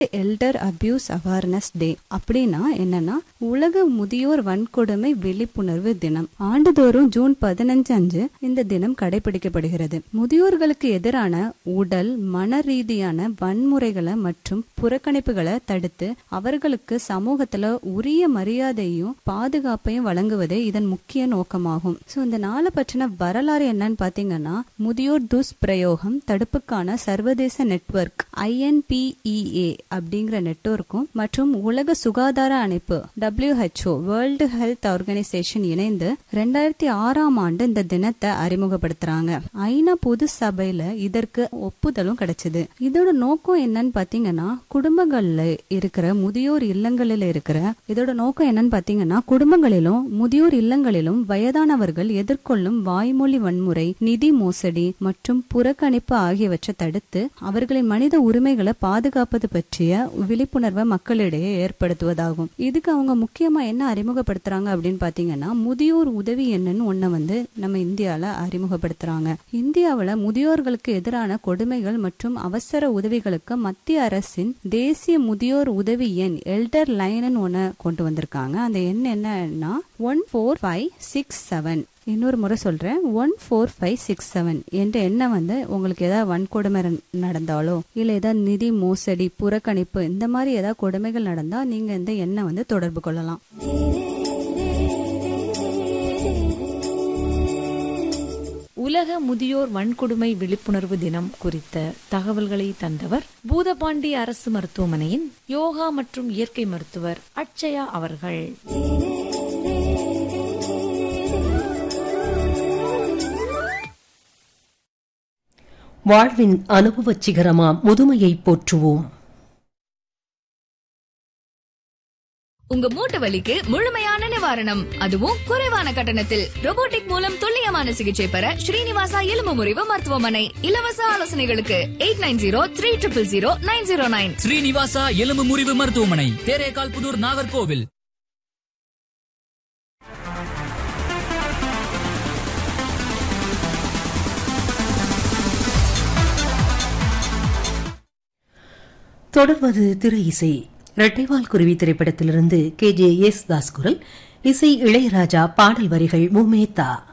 elder abuse awareness day அப்படின்னா என்னன்னா உலக முதியோர் வன்கொடுமை விழிப்புணர்வு தினம் ஆண்டுதோறும் ஜூன் பதினஞ்சு அஞ்சு இந்த தினம் கடைபிடிக்கப்படுகிறது முதியோர்களுக்கு எதிரான உடல் மன ரீதியான வன்முறைகளை மற்றும் புறக்கணிப்புகளை தடுத்து அவர்களுக்கு சமூகத்துல உரிய மரியாதையும் பாதுகாப்பையும் வழங்குவதே இதன் முக்கிய நோக்கமாகும் சோ இந்த நாளை பற்றின வரலாறு என்னன்னு பாத்தீங்கன்னா முதியோர் துஷ்பிரயோகம் தடுப்புக்கான சர்வதேச நெட்வொர்க் ஐஎன்பிஇஏ அப்படிங்கிற நெட்வொர்க்கும் மற்றும் உலக சுகாதார அமைப்பு WHO வேர்ல்டு ஹெல்த் ஆர்கனைசேஷன் இணைந்து ரெண்டாயிரத்தி ஆறாம் ஆண்டு இந்த தினத்தை அறிமுகப்படுத்துறாங்க ஐநா பொது சபையில இதற்கு ஒப்புதலும் கிடைச்சது இதோட நோக்கம் என்னன்னு பாத்தீங்கன்னா குடும்பங்கள்ல இருக்கிற முதியோர் இல்லங்களில் இருக்கிற இதோட நோக்கம் என்னன்னு பாத்தீங்கன்னா குடும்பங்களிலும் முதியோர் இல்லங்களிலும் வயதானவர்கள் எதிர்கொள்ளும் வாய்மொழி வன்முறை நிதி மோசடி மற்றும் புறக்கணிப்பு ஆகியவற்றை தடுத்து அவர்களின் மனித உரிமைகளை பாதுகாப்பது பற்றிய விழிப்புணர்வை மக்களிடையே ஏற்படுத்துவதாகும் இதுக்கு அவங்க முக்கியமா என்ன அறிமுகப்படுத்துறாங்க அப்படின்னு பாத்தீங்கன்னா முதியோர் உதவி என்னன்னு ஒண்ண வந்து நம்ம இந்தியால அறிமுகப்படுத்துறாங்க இந்தியாவுல முதியோர்களுக்கு எதிரான கொடுமைகள் மற்றும் அவசர உதவிகளுக்கு மத்திய அரசின் தேசிய முதியோர் உதவி எண் எல்டர் லைன் ஒண்ணு கொண்டு வந்திருக்காங்க அந்த எண் என்னன்னா one four five six seven இன்னொரு முறை சொல்றேன் one four five six seven என்ற எண்ணம் வந்து உங்களுக்கு ஏதாவது வன்கொடுமை நடந்தாலோ இல்ல ஏதாவது நிதி மோசடி புறக்கணிப்பு இந்த மாதிரி ஏதாவது கொடுமைகள் நடந்தா நீங்க இந்த எண்ணை வந்து தொடர்பு கொள்ளலாம் உலக முதியோர் வன்கொடுமை விழிப்புணர்வு தினம் குறித்த தகவல்களை தந்தவர் பூதபாண்டி அரசு மருத்துவமனையின் யோகா மற்றும் இயற்கை மருத்துவர் அட்சயா அவர்கள் வாழ்வின் அனுபவச் சிகரமாம் முதுமையை போற்றுவோம் உங்க மூட்டு வலிக்கு முழுமையான நிவாரணம் அதுவும் குறைவான கட்டணத்தில் robotic மூலம் துல்லியமான சிகிச்சை பெற ஸ்ரீனிவாசா எலும்பு முறிவு மருத்துவமனை இலவச ஆலோசனைகளுக்கு eight nine zero three triple zero nine zero nine Srinivasa எலும்பு முறிவு மருத்துவமனை தேரேகால் புதூர் நாகர்கோவில் தொடர்வது திரு இசை இரட்டைவால் குருவி திரைப்படத்திலிருந்து கே ஜே எஸ் தாஸ் குரல் இசை இளையராஜா பாடல் வரிகள் முமேத்தா